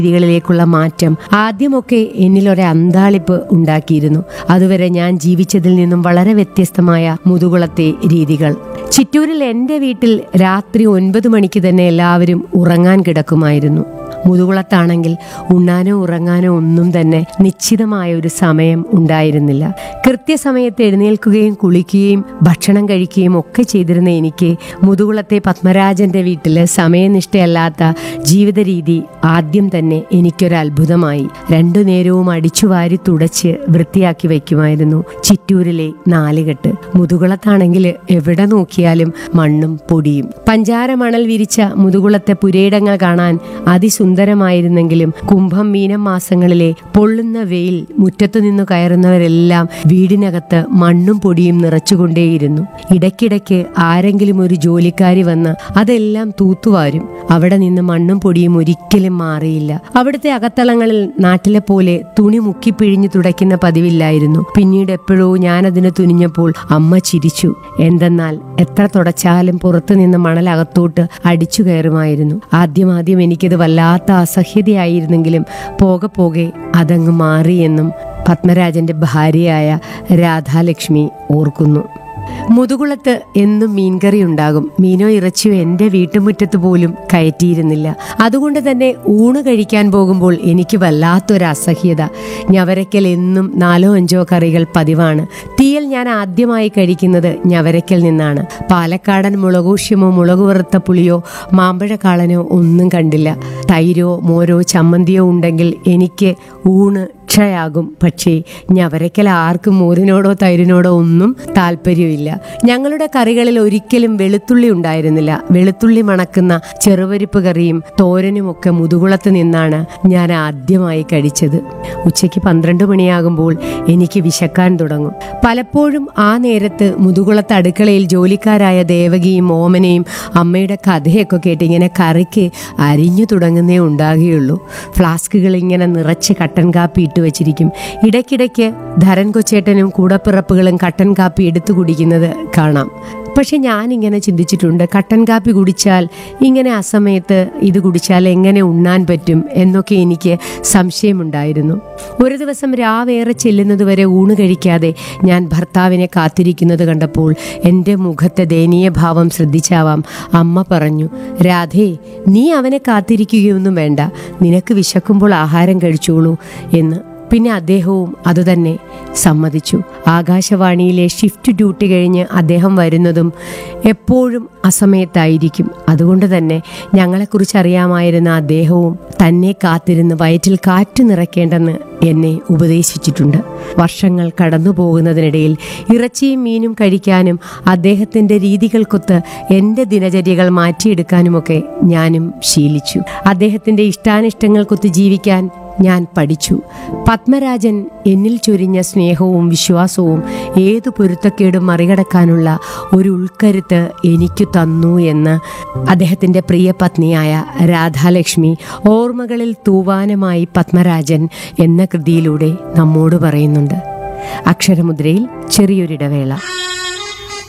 രീതികളിലേക്കുള്ള മാറ്റം ആദ്യമൊക്കെ എന്നിലൊരു അന്താളിപ്പ് ഉണ്ടാക്കിയിരുന്നു അതുവരെ ഞാൻ ജീവിച്ചതിൽ നിന്നും വളരെ വ്യത്യസ്തമായ മുതുകുളത്തെ രീതികൾ ചിറ്റൂരിൽ എൻ്റെ വീട്ടിൽ രാത്രി ഒൻപത് മണിക്ക് തന്നെ എല്ലാവരും ഉറങ്ങാൻ കിടക്കുമായിരുന്നു മുതുകുളത്താണെങ്കിൽ ഉണ്ണാനോ ഉറങ്ങാനോ ഒന്നും തന്നെ നിശ്ചിതമായ ഒരു സമയം ഉണ്ടായിരുന്നില്ല കൃത്യസമയത്ത് എഴുന്നേൽക്കുകയും കുളിക്കുകയും ഭക്ഷണം കഴിക്കുകയും ഒക്കെ ചെയ്തിരുന്ന എനിക്ക് മുതുകുളത്തെ പത്മരാജന്റെ വീട്ടില് സമയനിഷ്ഠയല്ലാത്ത ജീവിത രീതി ആദ്യം തന്നെ എനിക്കൊരു അത്ഭുതമായി രണ്ടു നേരവും അടിച്ചു വാരി തുടച്ച് വൃത്തിയാക്കി വയ്ക്കുമായിരുന്നു ചിറ്റൂരിലെ നാലുകെട്ട് മുതുകുളത്താണെങ്കിൽ എവിടെ നോക്കിയാലും മണ്ണും പൊടിയും പഞ്ചാര മണൽ വിരിച്ച മുതുകുളത്തെ പുരയിടങ്ങൾ കാണാൻ അതിസുന്ദരമായിരുന്നെങ്കിലും കുംഭം മീനം മാസങ്ങളിലെ പൊള്ളുന്ന വെയിൽ മുറ്റത്തു നിന്നു കയറുന്നവരെല്ലാം വീടിനകത്ത് മണ്ണും പൊടിയും നിറച്ചുകൊണ്ടേയിരുന്നു ഇടയ്ക്കിടയ്ക്ക് ആരെങ്കിലും ഒരു ജോലിക്കാരി വന്ന് അതെല്ലാം തൂത്തുവാരും അവിടെ നിന്ന് മണ്ണും പൊടിയും ഒരിക്കലും മാറിയില്ല അവിടുത്തെ അകത്തളങ്ങളിൽ നാട്ടിലെ പോലെ തുണി മുക്കിപ്പിഴിഞ്ഞു തുടയ്ക്കുന്ന പതിവില്ലായിരുന്നു പിന്നീട് എപ്പോഴോ ഞാനതിന് തുനിഞ്ഞപ്പോൾ അമ്മ ചിരിച്ചു എന്തെന്നാൽ എത്ര തുടച്ചാലും പുറത്തു നിന്ന് മണൽ അകത്തോട്ട് അടിച്ചു കയറുമായിരുന്നു ആദ്യമാദ്യം എനിക്കത് വല്ലാത്ത അസഹ്യതയായിരുന്നെങ്കിലും പോകെ പോകെ അതങ്ങ് മാറിയെന്നും പത്മരാജന്റെ ഭാര്യയായ രാധാലക്ഷ്മി ഓർക്കുന്നു മുതുകുളത്ത് എന്നും മീൻകറി ഉണ്ടാകും മീനോ ഇറച്ചിയോ എൻ്റെ വീട്ടുമുറ്റത്ത് പോലും കയറ്റിയിരുന്നില്ല അതുകൊണ്ട് തന്നെ ഊണ് കഴിക്കാൻ പോകുമ്പോൾ എനിക്ക് വല്ലാത്തൊരു അസഹ്യത ഞവരയ്ക്കൽ എന്നും നാലോ അഞ്ചോ കറികൾ പതിവാണ് തീയൽ ഞാൻ ആദ്യമായി കഴിക്കുന്നത് ഞവരയ്ക്കൽ നിന്നാണ് പാലക്കാടൻ മുളകൂഷ്യമോ മുളക് വറുത്ത പുളിയോ മാമ്പഴക്കാളനോ ഒന്നും കണ്ടില്ല തൈരോ മോരോ ചമ്മന്തിയോ ഉണ്ടെങ്കിൽ എനിക്ക് ഊണ് ക്ഷയാകും പക്ഷേ ഞവരയ്ക്കൽ ആർക്കും മോരിനോടോ തൈരിനോടോ ഒന്നും താല്പര്യമില്ല ഞങ്ങളുടെ കറികളിൽ ഒരിക്കലും വെളുത്തുള്ളി ഉണ്ടായിരുന്നില്ല വെളുത്തുള്ളി മണക്കുന്ന ചെറുപരിപ്പ് കറിയും തോരനും ഒക്കെ മുതുകുളത്ത് നിന്നാണ് ഞാൻ ആദ്യമായി കഴിച്ചത് ഉച്ചയ്ക്ക് പന്ത്രണ്ട് മണിയാകുമ്പോൾ എനിക്ക് വിശക്കാൻ തുടങ്ങും പലപ്പോഴും ആ നേരത്ത് മുതുകുളത്ത് അടുക്കളയിൽ ജോലിക്കാരായ ദേവകിയും ഓമനയും അമ്മയുടെ കഥയൊക്കെ കേട്ട് ഇങ്ങനെ കറിക്ക് അരിഞ്ഞു തുടങ്ങുന്നേ ഉണ്ടാകുകയുള്ളൂ ഫ്ലാസ്കുകൾ ഇങ്ങനെ നിറച്ച് കട്ടൻ കാപ്പി ഇട്ട് വെച്ചിരിക്കും ഇടയ്ക്കിടയ്ക്ക് ധരൻ കൊച്ചേട്ടനും കൂടപ്പിറപ്പുകളും കട്ടൻ കാപ്പി എടുത്തു കുടിക്കുന്നത് കാണാം പക്ഷെ ഞാനിങ്ങനെ ചിന്തിച്ചിട്ടുണ്ട് കട്ടൻ കാപ്പി കുടിച്ചാൽ ഇങ്ങനെ ആ സമയത്ത് ഇത് കുടിച്ചാൽ എങ്ങനെ ഉണ്ണാൻ പറ്റും എന്നൊക്കെ എനിക്ക് സംശയമുണ്ടായിരുന്നു ഒരു ദിവസം രാവേറെ ചെല്ലുന്നതുവരെ ഊണ് കഴിക്കാതെ ഞാൻ ഭർത്താവിനെ കാത്തിരിക്കുന്നത് കണ്ടപ്പോൾ എൻ്റെ മുഖത്തെ ദയനീയ ഭാവം ശ്രദ്ധിച്ചാവാം അമ്മ പറഞ്ഞു രാധേ നീ അവനെ കാത്തിരിക്കുകയൊന്നും വേണ്ട നിനക്ക് വിശക്കുമ്പോൾ ആഹാരം കഴിച്ചോളൂ എന്ന് പിന്നെ അദ്ദേഹവും അതുതന്നെ സമ്മതിച്ചു ആകാശവാണിയിലെ ഷിഫ്റ്റ് ഡ്യൂട്ടി കഴിഞ്ഞ് അദ്ദേഹം വരുന്നതും എപ്പോഴും അസമയത്തായിരിക്കും അതുകൊണ്ട് തന്നെ ഞങ്ങളെക്കുറിച്ച് അറിയാമായിരുന്ന അദ്ദേഹവും തന്നെ കാത്തിരുന്ന് വയറ്റിൽ കാറ്റ് നിറയ്ക്കേണ്ടെന്ന് എന്നെ ഉപദേശിച്ചിട്ടുണ്ട് വർഷങ്ങൾ കടന്നു പോകുന്നതിനിടയിൽ ഇറച്ചിയും മീനും കഴിക്കാനും അദ്ദേഹത്തിൻ്റെ രീതികൾക്കൊത്ത് എൻ്റെ ദിനചര്യകൾ മാറ്റിയെടുക്കാനുമൊക്കെ ഞാനും ശീലിച്ചു അദ്ദേഹത്തിൻ്റെ ഇഷ്ടാനിഷ്ടങ്ങൾക്കൊത്ത് ജീവിക്കാൻ ഞാൻ പഠിച്ചു പത്മരാജൻ എന്നിൽ ചൊരിഞ്ഞ സ്നേഹവും വിശ്വാസവും ഏതു പൊരുത്തക്കേടും മറികടക്കാനുള്ള ഒരു ഉൾക്കരുത്ത് എനിക്ക് തന്നു എന്ന് അദ്ദേഹത്തിൻ്റെ പ്രിയ പത്നിയായ രാധാലക്ഷ്മി ഓർമ്മകളിൽ തൂവാനമായി പത്മരാജൻ എന്ന കൃതിയിലൂടെ നമ്മോട് പറയുന്നുണ്ട് അക്ഷരമുദ്രയിൽ ചെറിയൊരിടവേള